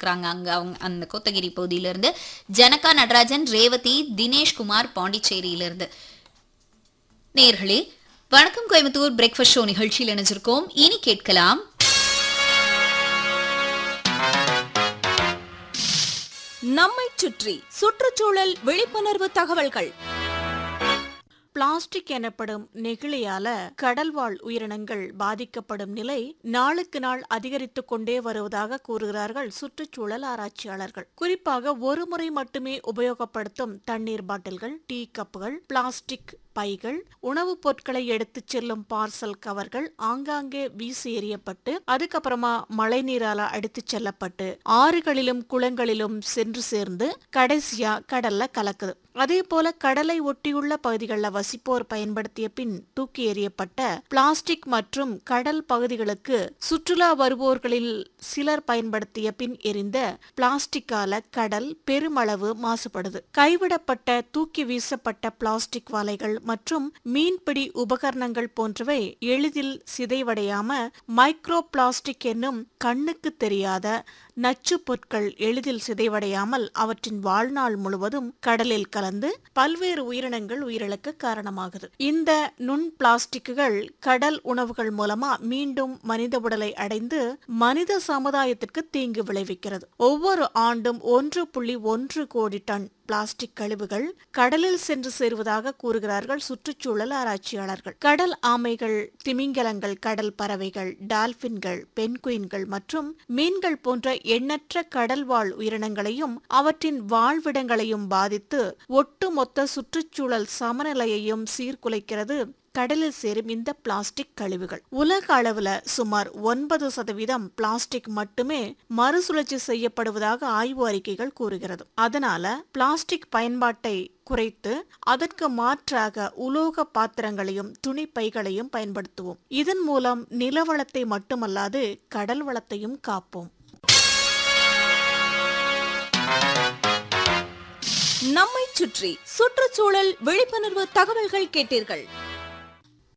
அனுப்பிச்சிருக்கிறாங்க அங்க அவங்க அந்த கோத்தகிரி பகுதியிலிருந்து ஜனகா நடராஜன் ரேவதி தினேஷ்குமார் பாண்டிச்சேரியிலிருந்து நேர்களே வணக்கம் கோயம்புத்தூர் பிரேக்ஃபாஸ்ட் ஷோ நிகழ்ச்சியில் இணைஞ்சிருக்கோம் இனி கேட்கலாம் நம்மை சுற்றி சுற்றுச்சூழல் விழிப்புணர்வு தகவல்கள் பிளாஸ்டிக் எனப்படும் நெகிழியால கடல்வாழ் உயிரினங்கள் பாதிக்கப்படும் நிலை நாளுக்கு நாள் அதிகரித்துக் கொண்டே வருவதாக கூறுகிறார்கள் சுற்றுச்சூழல் ஆராய்ச்சியாளர்கள் குறிப்பாக ஒரு முறை மட்டுமே உபயோகப்படுத்தும் தண்ணீர் பாட்டில்கள் டீ கப்புகள் பிளாஸ்டிக் பைகள் உணவுப் பொருட்களை எடுத்துச் செல்லும் பார்சல் கவர்கள் ஆங்காங்கே வீசி எறியப்பட்டு அதுக்கப்புறமா மழை நீரால அடித்துச் செல்லப்பட்டு ஆறுகளிலும் குளங்களிலும் சென்று சேர்ந்து கடைசியா கடல்ல கலக்குது அதே போல கடலை ஒட்டியுள்ள பகுதிகளில் வசிப்போர் பயன்படுத்திய பின் தூக்கி எறியப்பட்ட பிளாஸ்டிக் மற்றும் கடல் பகுதிகளுக்கு சுற்றுலா வருவோர்களில் சிலர் பயன்படுத்திய பின் எரிந்த பிளாஸ்டிக்கால கடல் பெருமளவு மாசுபடுது கைவிடப்பட்ட தூக்கி வீசப்பட்ட பிளாஸ்டிக் வலைகள் மற்றும் மீன்பிடி உபகரணங்கள் போன்றவை எளிதில் சிதைவடையாம மைக்ரோ பிளாஸ்டிக் என்னும் கண்ணுக்கு தெரியாத நச்சு பொருட்கள் எளிதில் சிதைவடையாமல் அவற்றின் வாழ்நாள் முழுவதும் கடலில் கலந்து பல்வேறு உயிரினங்கள் உயிரிழக்க காரணமாகுது இந்த நுண் பிளாஸ்டிக்குகள் கடல் உணவுகள் மூலமா மீண்டும் மனித உடலை அடைந்து மனித சமுதாயத்திற்கு தீங்கு விளைவிக்கிறது ஒவ்வொரு ஆண்டும் ஒன்று புள்ளி ஒன்று கோடி டன் பிளாஸ்டிக் கழிவுகள் கடலில் சென்று சேருவதாக கூறுகிறார்கள் சுற்றுச்சூழல் ஆராய்ச்சியாளர்கள் கடல் ஆமைகள் திமிங்கலங்கள் கடல் பறவைகள் டால்பின்கள் பென்குயின்கள் மற்றும் மீன்கள் போன்ற எண்ணற்ற கடல்வாழ் உயிரினங்களையும் அவற்றின் வாழ்விடங்களையும் பாதித்து ஒட்டுமொத்த சுற்றுச்சூழல் சமநிலையையும் சீர்குலைக்கிறது கடலில் சேரும் இந்த பிளாஸ்டிக் கழிவுகள் உலக அளவுல சுமார் ஒன்பது சதவீதம் பிளாஸ்டிக் மட்டுமே மறுசுழற்சி செய்யப்படுவதாக ஆய்வு அறிக்கைகள் கூறுகிறது அதனால பிளாஸ்டிக் பயன்பாட்டை குறைத்து அதற்கு மாற்றாக உலோக பாத்திரங்களையும் துணி பைகளையும் பயன்படுத்துவோம் இதன் மூலம் நிலவளத்தை மட்டுமல்லாது கடல் வளத்தையும் காப்போம் நம்மை சுற்றி சுற்றுச்சூழல் விழிப்புணர்வு தகவல்கள் கேட்டீர்கள்